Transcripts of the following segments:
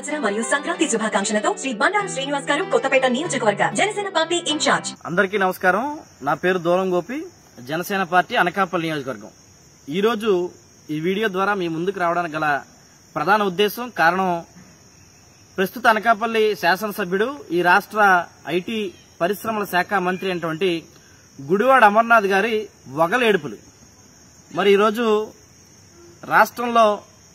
సంవత్సరం మరియు సంక్రాంతి శుభాకాంక్షలతో శ్రీ బండారు శ్రీనివాస్ గారు కొత్తపేట నియోజకవర్గ జనసేన పార్టీ ఇన్ఛార్జ్ అందరికీ నమస్కారం నా పేరు దూరం గోపి జనసేన పార్టీ అనకాపల్లి నియోజకవర్గం ఈరోజు ఈ వీడియో ద్వారా మీ ముందుకు రావడానికి గల ప్రధాన ఉద్దేశం కారణం ప్రస్తుత అనకాపల్లి శాసనసభ్యుడు ఈ రాష్ట్ర ఐటీ పరిశ్రమల శాఖ మంత్రి అయినటువంటి గుడివాడ అమర్నాథ్ గారి వగలేడుపులు మరి ఈరోజు రాష్ట్రంలో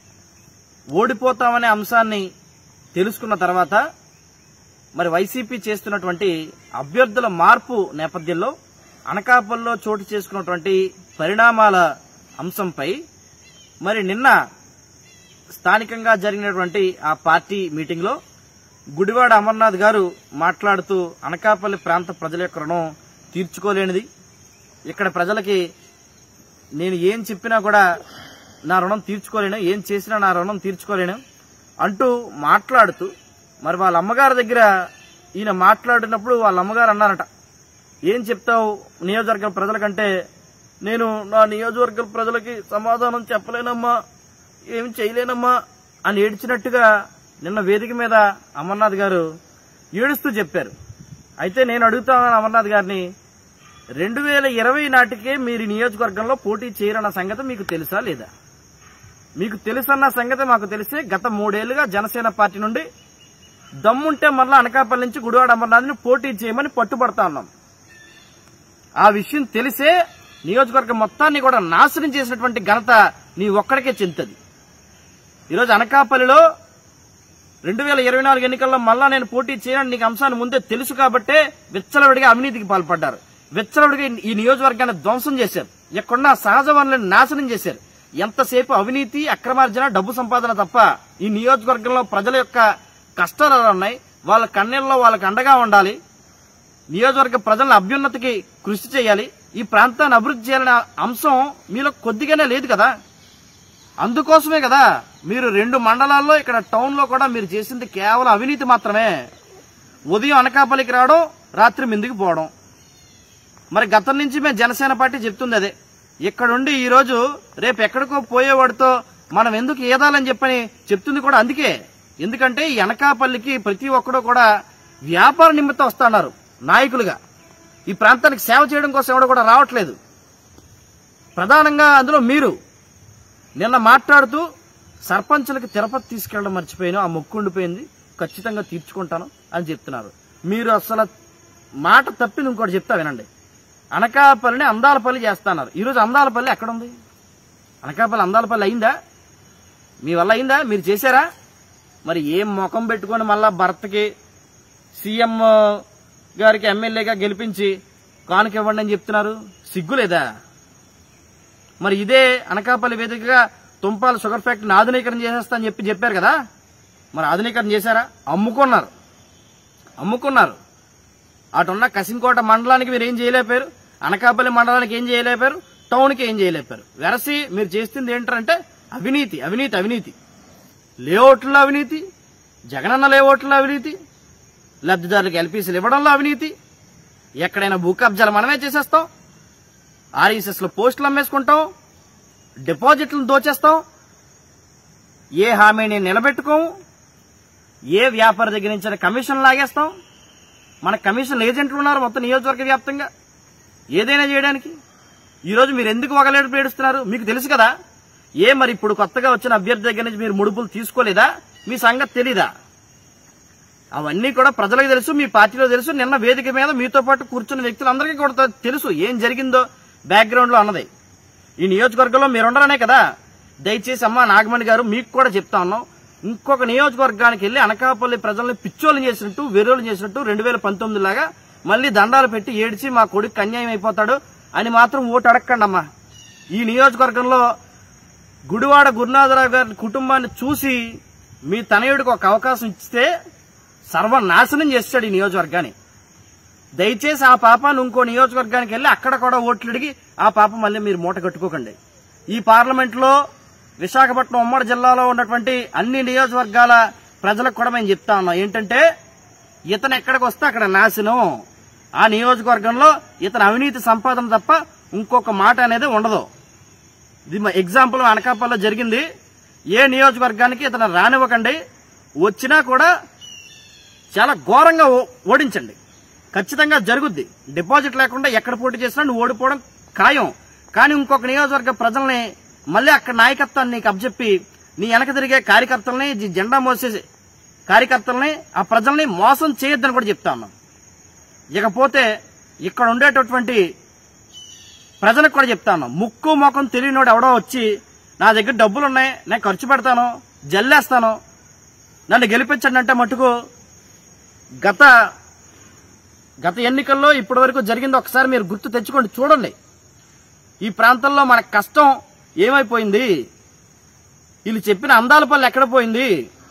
ఓడిపోతామనే అంశాన్ని తెలుసుకున్న తర్వాత మరి వైసీపీ చేస్తున్నటువంటి అభ్యర్థుల మార్పు నేపథ్యంలో అనకాపల్లిలో చోటు చేసుకున్నటువంటి పరిణామాల అంశంపై మరి నిన్న స్థానికంగా జరిగినటువంటి ఆ పార్టీ మీటింగ్లో గుడివాడ అమర్నాథ్ గారు మాట్లాడుతూ అనకాపల్లి ప్రాంత ప్రజల యొక్క రుణం తీర్చుకోలేనిది ఇక్కడ ప్రజలకి నేను ఏం చెప్పినా కూడా నా రుణం తీర్చుకోలేను ఏం చేసినా నా రుణం తీర్చుకోలేను అంటూ మాట్లాడుతూ మరి వాళ్ళ అమ్మగారి దగ్గర ఈయన మాట్లాడినప్పుడు వాళ్ళ అమ్మగారు అన్నారట ఏం చెప్తావు నియోజకవర్గ ప్రజలకంటే నేను నా నియోజకవర్గ ప్రజలకి సమాధానం చెప్పలేనమ్మా ఏం చేయలేనమ్మా అని ఏడ్చినట్టుగా నిన్న వేదిక మీద అమర్నాథ్ గారు ఏడుస్తూ చెప్పారు అయితే నేను అడుగుతాను అమర్నాథ్ గారిని రెండు వేల ఇరవై నాటికే మీరు ఈ నియోజకవర్గంలో పోటీ చేయరన్న సంగతి మీకు తెలుసా లేదా మీకు తెలుసన్న సంగతి మాకు తెలిసే గత మూడేళ్లుగా జనసేన పార్టీ నుండి దమ్ముంటే మళ్ళా అనకాపల్లి నుంచి గుడివాడ అమర్నాథ్ని పోటీ చేయమని పట్టుబడతా ఉన్నాం ఆ విషయం తెలిసే నియోజకవర్గం మొత్తాన్ని కూడా నాశనం చేసినటువంటి ఘనత నీ ఒక్కడికే చెందుతుంది ఈరోజు అనకాపల్లిలో రెండు వేల ఇరవై నాలుగు ఎన్నికల్లో మళ్ళా నేను పోటీ చేయడానికి నీకు అంశాన్ని ముందే తెలుసు కాబట్టే విచ్చలవిడిగా అవినీతికి పాల్పడ్డారు విచ్చలవిడిగా ఈ నియోజకవర్గాన్ని ధ్వంసం చేశారు ఎక్కడున్న సహజ వనరులను నాశనం చేశారు ఎంతసేపు అవినీతి అక్రమార్జన డబ్బు సంపాదన తప్ప ఈ నియోజకవర్గంలో ప్రజల యొక్క కష్టాలు ఎలా ఉన్నాయి వాళ్ళ కన్నీళ్ళలో వాళ్ళకి అండగా ఉండాలి నియోజకవర్గ ప్రజల అభ్యున్నతికి కృషి చేయాలి ఈ ప్రాంతాన్ని అభివృద్ధి చేయాలనే అంశం మీలో కొద్దిగానే లేదు కదా అందుకోసమే కదా మీరు రెండు మండలాల్లో ఇక్కడ టౌన్ లో కూడా మీరు చేసింది కేవలం అవినీతి మాత్రమే ఉదయం అనకాపల్లికి రావడం రాత్రి మిందికి పోవడం మరి గతం నుంచి మేము జనసేన పార్టీ చెప్తుంది అదే ఇక్కడుండి ఈ రోజు రేపు ఎక్కడికో పోయేవాడితో మనం ఎందుకు ఏదాలని చెప్పని చెప్తుంది కూడా అందుకే ఎందుకంటే ఈ అనకాపల్లికి ప్రతి ఒక్కడు కూడా వ్యాపార నిమిత్తం వస్తున్నారు నాయకులుగా ఈ ప్రాంతానికి సేవ చేయడం కోసం ఎవడు కూడా రావట్లేదు ప్రధానంగా అందులో మీరు నిన్న మాట్లాడుతూ సర్పంచులకి తిరుపతి తీసుకెళ్ళడం మర్చిపోయాను ఆ మొక్కు ఉండిపోయింది ఖచ్చితంగా తీర్చుకుంటాను అని చెప్తున్నారు మీరు అసలు మాట తప్పింది ఇంకోటి చెప్తా వినండి అనకాపల్లిని అందాలపల్లి చేస్తున్నారు ఈరోజు అందాలపల్లి ఎక్కడుంది అనకాపల్లి అందాలపల్లి అయిందా మీ వల్ల అయిందా మీరు చేశారా మరి ఏం ముఖం పెట్టుకొని మళ్ళా భర్తకి సీఎం గారికి ఎమ్మెల్యేగా గెలిపించి కానుక ఇవ్వండి అని చెప్తున్నారు సిగ్గు లేదా మరి ఇదే అనకాపల్లి వేదికగా తుంపాల షుగర్ ఫ్యాక్టరీని ఆధునీకరణ చేసేస్తా అని చెప్పి చెప్పారు కదా మరి ఆధునీకరణ చేశారా అమ్ముకున్నారు అమ్ముకున్నారు అటున్న కసింకోట మండలానికి మీరు ఏం చేయలేపారు అనకాపల్లి మండలానికి ఏం చేయలేపారు టౌన్కి ఏం చేయలేపారు వెరసి మీరు చేస్తుంది ఏంటంటే అవినీతి అవినీతి అవినీతి లేఅవుట్లో అవినీతి జగనన్న లేఅవుట్లో అవినీతి లబ్ధిదారులకు ఎల్పీసీలు ఇవ్వడంలో అవినీతి ఎక్కడైనా భూ కబ్జాలు మనమే చేసేస్తాం ఆర్ఈఎస్ఎస్ లో పోస్టులు అమ్మేసుకుంటాం డిపాజిట్లను దోచేస్తాం ఏ హామీని నిలబెట్టుకోము ఏ వ్యాపారి దగ్గర నుంచి కమిషన్ లాగేస్తాం మన కమిషన్ ఏజెంట్లు ఉన్నారు మొత్తం నియోజకవర్గ వ్యాప్తంగా ఏదైనా చేయడానికి ఈరోజు మీరు ఎందుకు ఒకలేడు పేడుస్తున్నారు మీకు తెలుసు కదా ఏ మరి ఇప్పుడు కొత్తగా వచ్చిన అభ్యర్థి దగ్గర నుంచి మీరు ముడుపులు తీసుకోలేదా మీ సంగతి తెలీదా అవన్నీ కూడా ప్రజలకు తెలుసు మీ పార్టీలో తెలుసు నిన్న వేదిక మీద మీతో పాటు కూర్చున్న వ్యక్తులందరికీ కూడా తెలుసు ఏం జరిగిందో బ్యాక్గ్రౌండ్ లో అన్నది ఈ నియోజకవర్గంలో మీరుండరనే కదా దయచేసి అమ్మా నాగమణి గారు మీకు కూడా చెప్తా ఉన్నాం ఇంకొక నియోజకవర్గానికి వెళ్లి అనకాపల్లి ప్రజల్ని పిచ్చోళ్ళు చేసినట్టు వెర్రోలు చేసినట్టు రెండు వేల పంతొమ్మిది లాగా మళ్ళీ దండాలు పెట్టి ఏడిచి మా కొడుకు అన్యాయం అయిపోతాడు అని మాత్రం ఓటు అడగండి అమ్మా ఈ నియోజకవర్గంలో గుడివాడ గురునాథరావు గారి కుటుంబాన్ని చూసి మీ తనయుడికి ఒక అవకాశం ఇస్తే సర్వనాశనం చేస్తాడు ఈ నియోజకవర్గాన్ని దయచేసి ఆ పాపాన్ని ఇంకో నియోజకవర్గానికి వెళ్ళి అక్కడ కూడా ఓట్లు అడిగి ఆ పాప మళ్ళీ మీరు మూట కట్టుకోకండి ఈ పార్లమెంట్ లో విశాఖపట్నం ఉమ్మడి జిల్లాలో ఉన్నటువంటి అన్ని నియోజకవర్గాల ప్రజలకు కూడా మేము చెప్తా ఉన్నాం ఏంటంటే ఇతను ఎక్కడికి వస్తే అక్కడ నాశనం ఆ నియోజకవర్గంలో ఇతను అవినీతి సంపాదన తప్ప ఇంకొక మాట అనేది ఉండదు ఇది మా ఎగ్జాంపుల్ అనకాపల్లిలో జరిగింది ఏ నియోజకవర్గానికి ఇతను రానివ్వకండి వచ్చినా కూడా చాలా ఘోరంగా ఓ- ఓడించండి ఖచ్చితంగా జరుగుద్ది డిపాజిట్ లేకుండా ఎక్కడ పోటీ చేసినా నువ్వు ఓడిపోవడం ఖాయం కానీ ఇంకొక నియోజకవర్గ ప్రజల్ని మళ్ళీ అక్కడ నాయకత్వాన్ని నీకు అప్పచెప్పి నీ వెనక తిరిగే కార్యకర్తల్ని జి- జెండా మోసే కార్యకర్తల్ని ఆ ప్రజల్ని మోసం చేయొద్దని కూడా చెప్తా ఉన్నాం ఇకపోతే ఇక్కడ ఉండేటటువంటి ప్రజలకు కూడా చెప్తా ఉన్నాం ముక్కు ముఖం తెలియనోడు ఎవడో వచ్చి నా దగ్గర డబ్బులు ఉన్నాయి నేను ఖర్చు పెడతాను జల్లేస్తాను నన్ను గెలిపించండి అంటే మటుకు గత గత ఎన్నికల్లో ఇప్పటి వరకు జరిగింది ఒకసారి మీరు గుర్తు తెచ్చుకోండి చూడండి ఈ ప్రాంతంలో మన కష్టం ఏమైపోయింది వీళ్ళు చెప్పిన అందాల పల్లి ఎక్కడ పోయింది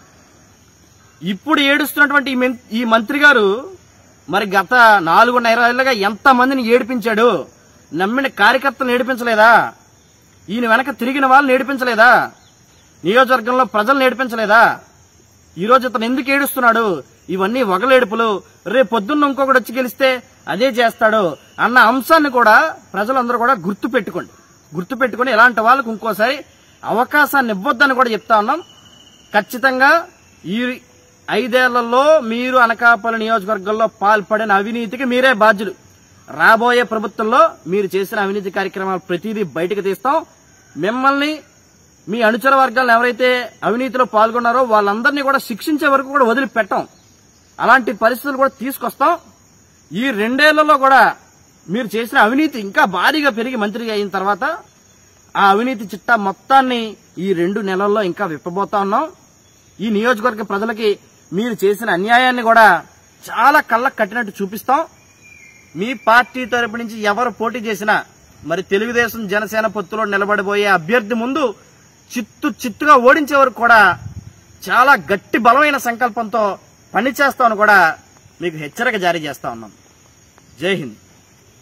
ఇప్పుడు ఏడుస్తున్నటువంటి ఈ మెన్- ఈ మంత్రి గారు మరి గత నాలుగున్నర ఏళ్లుగా ఎంత మందిని ఏడిపించాడు నమ్మిన కార్యకర్తలను ఏడిపించలేదా ఈయన వెనక తిరిగిన వాళ్ళని ఏడిపించలేదా నియోజకవర్గంలో ప్రజలను ఏడిపించలేదా ఈ రోజు ఇతను ఎందుకు ఏడుస్తున్నాడు ఇవన్నీ వగలేడుపులు రేపు పొద్దున్న ఇంకొకటి వచ్చి గెలిస్తే అదే చేస్తాడు అన్న అంశాన్ని కూడా ప్రజలందరూ కూడా గుర్తు పెట్టుకోండి గుర్తు పెట్టుకుని ఇలాంటి వాళ్ళకు ఇంకోసారి అవకాశాన్ని ఇవ్వద్దని కూడా చెప్తా ఉన్నాం ఖచ్చితంగా ఈ ఐదేళ్లలో మీరు అనకాపల్లి నియోజకవర్గంలో పాల్పడిన అవినీతికి మీరే బాధ్యులు రాబోయే ప్రభుత్వంలో మీరు చేసిన అవినీతి కార్యక్రమాలు ప్రతిదీ బయటకు తీస్తాం మిమ్మల్ని మీ అనుచర వర్గాలను ఎవరైతే అవినీతిలో పాల్గొన్నారో వాళ్ళందరినీ కూడా శిక్షించే వరకు కూడా వదిలిపెట్టాం అలాంటి పరిస్థితులు కూడా తీసుకొస్తాం ఈ రెండేళ్లలో కూడా మీరు చేసిన అవినీతి ఇంకా భారీగా పెరిగి మంత్రిగా అయిన తర్వాత ఆ అవినీతి చిట్టా మొత్తాన్ని ఈ రెండు నెలల్లో ఇంకా విప్పబోతా ఉన్నాం ఈ నియోజకవర్గ ప్రజలకి మీరు చేసిన అన్యాయాన్ని కూడా చాలా కళ్ళకు కట్టినట్టు చూపిస్తాం మీ పార్టీ తరపు నుంచి ఎవరు పోటీ చేసినా మరి తెలుగుదేశం జనసేన పొత్తులో నిలబడబోయే అభ్యర్థి ముందు చిత్తు చిత్తుగా ఓడించే వరకు కూడా చాలా గట్టి బలమైన సంకల్పంతో పనిచేస్తామని కూడా మీకు హెచ్చరిక జారీ చేస్తా ఉన్నాం జై హింద్